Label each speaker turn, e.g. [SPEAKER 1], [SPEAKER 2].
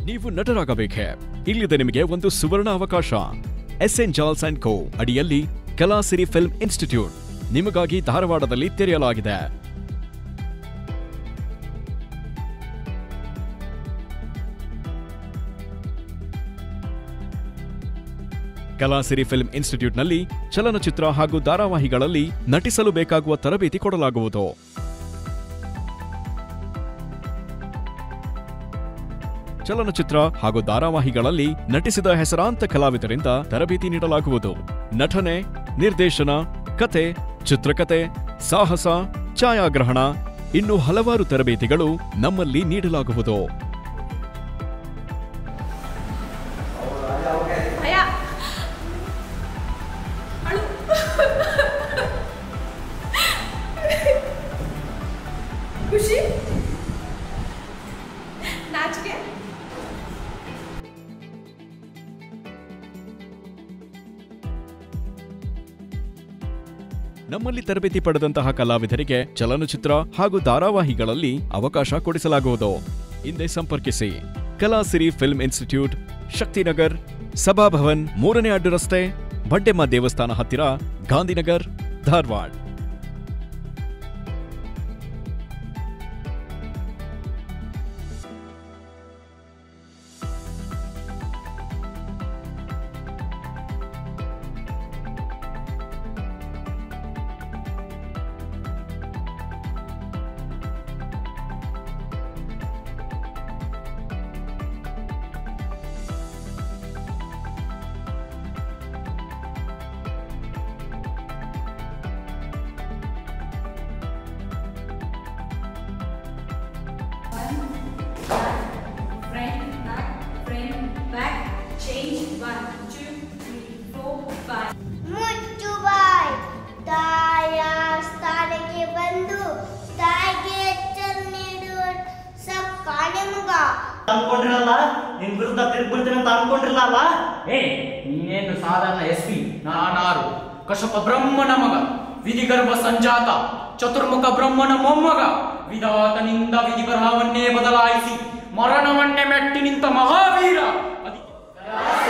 [SPEAKER 1] ನೀವು ನಟರಾಗಬೇಕೆ ಇಲ್ಲಿದೆ ನಿಮಗೆ ಒಂದು ಸುವರ್ಣ ಅವಕಾಶ ಎಸ್ ಎನ್ ಜಾಲ್ಸ್ ಅಂಡ್ ಕೋ ಅಡಿಯಲ್ಲಿ ಕಲಾಸಿರಿ ಫಿಲ್ಮ್ ಇನ್ಸ್ಟಿಟ್ಯೂಟ್ ನಿಮಗಾಗಿ ಧಾರವಾಡದಲ್ಲಿ ತೆರೆಯಲಾಗಿದೆ ಕಲಾಸಿರಿ ಫಿಲ್ಮ್ ಇನ್ಸ್ಟಿಟ್ಯೂಟ್ನಲ್ಲಿ ಚಲನಚಿತ್ರ ಹಾಗೂ ಧಾರಾವಾಹಿಗಳಲ್ಲಿ ನಟಿಸಲು ಬೇಕಾಗುವ ತರಬೇತಿ ಕೊಡಲಾಗುವುದು ಚಲನಚಿತ್ರ ಹಾಗೂ ಧಾರಾವಾಹಿಗಳಲ್ಲಿ ನಟಿಸಿದ ಹೆಸರಾಂತ ಕಲಾವಿದರಿಂದ ತರಬೇತಿ ನೀಡಲಾಗುವುದು ನಟನೆ ನಿರ್ದೇಶನ ಕತೆ ಚಿತ್ರಕತೆ ಸಾಹಸ ಛಾಯಾಗ್ರಹಣ ಇನ್ನು ಹಲವಾರು ತರಬೇತಿಗಳು ನಮ್ಮಲ್ಲಿ ನೀಡಲಾಗುವುದು
[SPEAKER 2] ಭಯ ಅಳು ಖುಷಿ ನಾಚಿಕೆ
[SPEAKER 1] ನಮ್ಮಲ್ಲಿ ತರಬೇತಿ ಪಡೆದಂತಹ ಕಲಾವಿದರಿಗೆ ಚಲನಚಿತ್ರ ಹಾಗೂ ಧಾರಾವಾಹಿಗಳಲ್ಲಿ ಅವಕಾಶ ಕೊಡಿಸಲಾಗುವುದು ಹಿಂದೆ ಸಂಪರ್ಕಿಸಿ ಕಲಾಸಿರಿ ಫಿಲ್ಮ್ ಇನ್ಸ್ಟಿಟ್ಯೂಟ್ ಶಕ್ತಿನಗರ್ ಸಭಾಭವನ್ ಮೂರನೇ ಅಡ್ಡು ರಸ್ತೆ ಬಂಡೆಮ್ಮ ದೇವಸ್ಥಾನ ಹತ್ತಿರ Gandhinagar Dharwad
[SPEAKER 2] front back front back change one two three four five
[SPEAKER 3] ಮುಚ್ಚುಬಾಯ್ ತಾಯ ಸ್ಥಾನಕ್ಕೆ ಬಂದು ತಾಯಿಗೆ ಎಚ್ಚರ ನೀಡುವ ಸಪ್ಪಾನೆ ಮಗ
[SPEAKER 4] ಅನ್ಕೊಂಡಿರಲ್ಲ ನಿನ್ ವಿರುದ್ಧ ತಿರುಗ್ಬಿಡ್ತೀನಿ ಅಂತ ಅನ್ಕೊಂಡಿರಲ್ಲ
[SPEAKER 5] ಏ ನೀನೇನು ಸಾಧಾರಣ ಎಸ್ ಪಿ ನಾನಾರು ಕಶಪ ಬ್ರಹ್ಮನ ಮಗ ವಿಧಿಗರ್ಭ ಸಂಜಾತ ಚತುರ್ಮುಖ ಬ್ರಹ್ಮನ ಮೊಮ್ಮಗ ವಿಧಾತನಿಂದ ವಿಧಿಬರಹವನ್ನೇ ಬದಲಾಯಿಸಿ ಮರಣವನ್ನೇ ಮೆಟ್ಟಿ ನಿಂತ ಮಹಾವೀರ ಅದಿ-